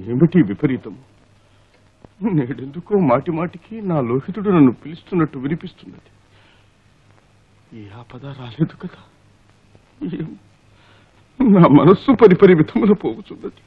ఏమిటి విపరీతం నేడెందుకో మాటి మాటికి నా లోహితుడు నన్ను పిలుస్తున్నట్టు వినిపిస్తున్నది ఈ ఆపద రాలేదు కదా ఏం నా మనస్సు పరిపరి విధముల పోగుచున్నది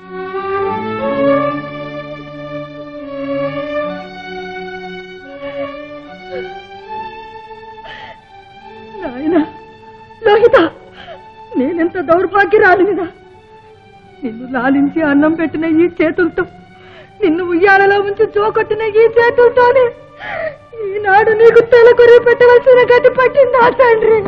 నాయనా లోహిత నేనెంత దౌర్భాగ్యరాలినిదా నిన్ను లాలించి అన్నం పెట్టిన ఈ చేతులతో నిన్ను ఉయ్యాలలో ఉంచి జోకొట్టిన ఈ చేతులతోనే ఈనాడు నీకు తలకొరి పెట్టవలసిన గతి పట్టిందా తండ్రి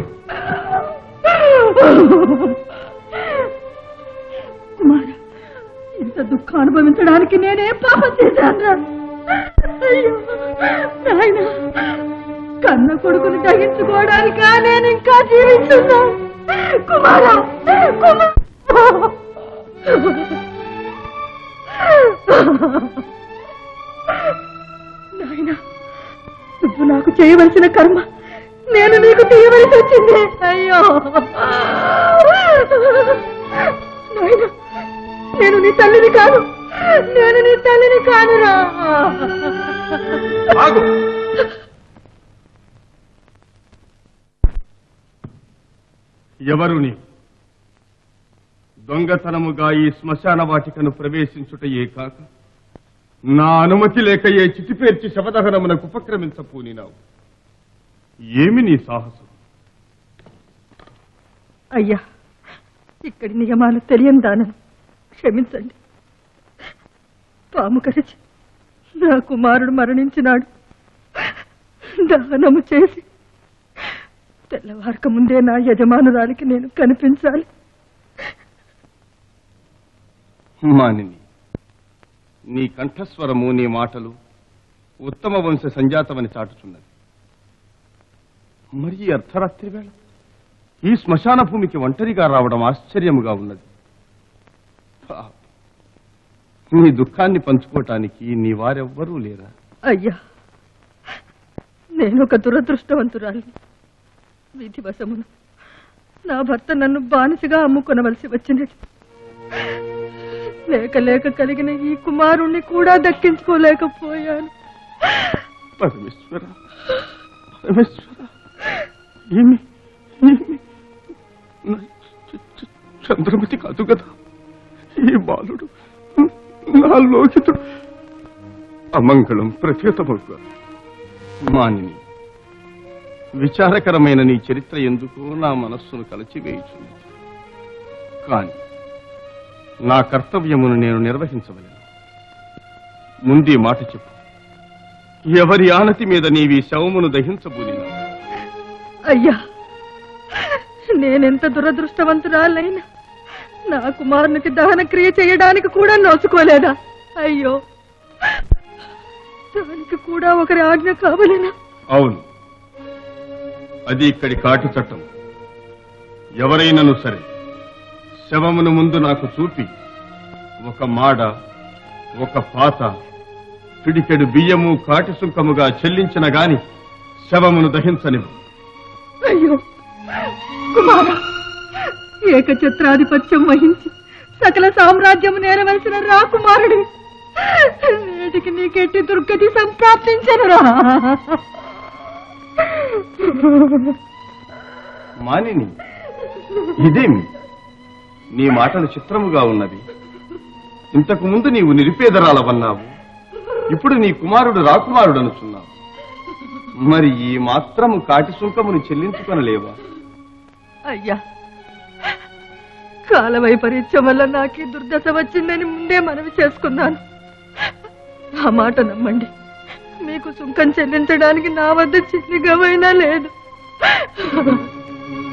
కుమార ఇంత దుఃఖం అనుభవించడానికి నేనేం పాపం చేశాను అయ్యో నాయనా కన్న కొడుకుని తగ్గించుకోవడానికా నేను ఇంకా జీవిస్తున్నా కుమారా కుమార్ నాయనా నువ్వు నాకు చేయవలసిన కర్మ నేను నీకు చేయవలసి వచ్చింది అయ్యో నాయనా నేను నీ తల్లిని కాను నేను నీ తల్లిని కానురా ఆగు ఎవరు నీ దొంగతనముగా ఈ శ్మశాన వాటికను ప్రవేశించుటయే కాక నా అనుమతి లేక ఏ చితిపేర్చి శవదహనమునకు ఉపక్రమించపూనినావు ఏమి నీ సాహసం అయ్యా ఇక్కడి నియమాలు తెలియని దానను క్షమించండి పాము కరిచి నా కుమారుడు మరణించినాడు దహనము చేసి తెల్లవారక ముందే నా యజమానురాలికి నేను కనిపించాలి మానిని నీ కంఠస్వరము నీ మాటలు ఉత్తమ వంశ సంజాతమని చాటుచున్నది మరి ఈ అర్ధరాత్రి వేళ ఈ శ్మశాన భూమికి ఒంటరిగా రావడం ఆశ్చర్యముగా ఉన్నది పాపం. నీ దుఃఖాన్ని పంచుకోవటానికి నీ వారెవ్వరూ లేరా అయ్యా నేను ఒక దురదృష్టవంతురాలి వీధి వశమును నా భర్త నన్ను బానిసగా అమ్ముకొనవలసి వచ్చినది లేక లేక కలిగిన ఈ కుమారుణ్ణి కూడా దక్కించుకోలేకపోయాను పరమేశ్వర పరమేశ్వర ఏమి ఏమి నా చ- చ- చంద్రమతి కాదు కదా ఈ బాలుడు నా లోహితుడు అమంగళం ప్రత్యేతమవుగా మానిని విచారకరమైన నీ చరిత్ర ఎందుకు నా మనస్సును కలచివేయుచున్నది కాని నా కర్తవ్యమును నేను నిర్వహించవలను ముందే మాట చెప్పు ఎవరి ఆనతి మీద నీవి శవమును దహించబోనినా అయ్యా నేనెంత దురదృష్టవంతురాలైనా నా కుమారునికి దహన క్రియ చేయడానికి కూడా నోచుకోలేదా అయ్యో దానికి కూడా ఒకరి ఆజ్ఞ కావలేనా అవును అది ఇక్కడి కాటి చట్టం ఎవరైనను సరే శవమును ముందు నాకు చూపి ఒక మాడ ఒక పాత పిడికెడు బియ్యము కాటి సుంకముగా చెల్లించిన గాని శవమును దహించనివ్వు అయ్యో కుమార ఏకఛత్రాధిపత్యం వహించి సకల సామ్రాజ్యం నేరవలసిన రా కుమారుడి నేటికి నీకెట్టి దుర్గతి సంప్రాప్తించనురా మానిని ఇదేమి నీ మాటలు చిత్రముగా ఉన్నది ఇంతకు ముందు నీవు నిరుపేదరాలవన్నావు ఇప్పుడు నీ కుమారుడు రాకుమారుడు అనుచున్నావు మరి ఈ మాత్రము కాటి సుంకమును చెల్లించుకొనలేవా అయ్యా కాల వైపరీత్యం వల్ల నాకు ఈ దుర్దశ వచ్చిందని ముందే మనవి చేసుకున్నాను నా మాట నమ్మండి మీకు సుంకం చెల్లించడానికి నా వద్ద చిల్లిగమైనా లేదు